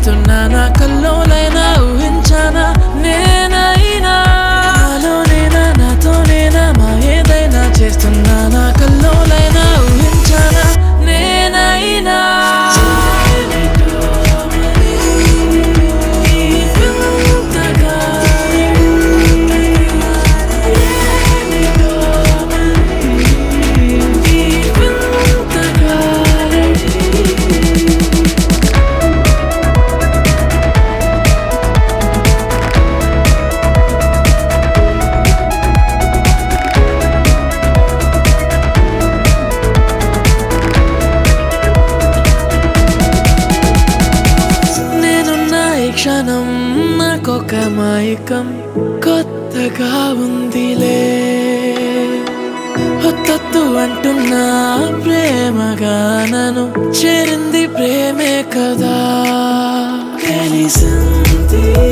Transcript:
చేస్తున్నా నా కల్లోలైనా ఊహించానా నేనైనా నాలోనేనా నాతోనేనా మా ఏదైనా చేస్తున్నా నా కల్లోలైనా ఊహించానా నేనైనా నేనున్న ఈ క్షణం నాకొక మైకం కొత్తగా ఉందిలే హొత్తొత్తు అంటున్నా ప్రేమగా నన్ను చేరింది ప్రేమే కదా తెలిసింది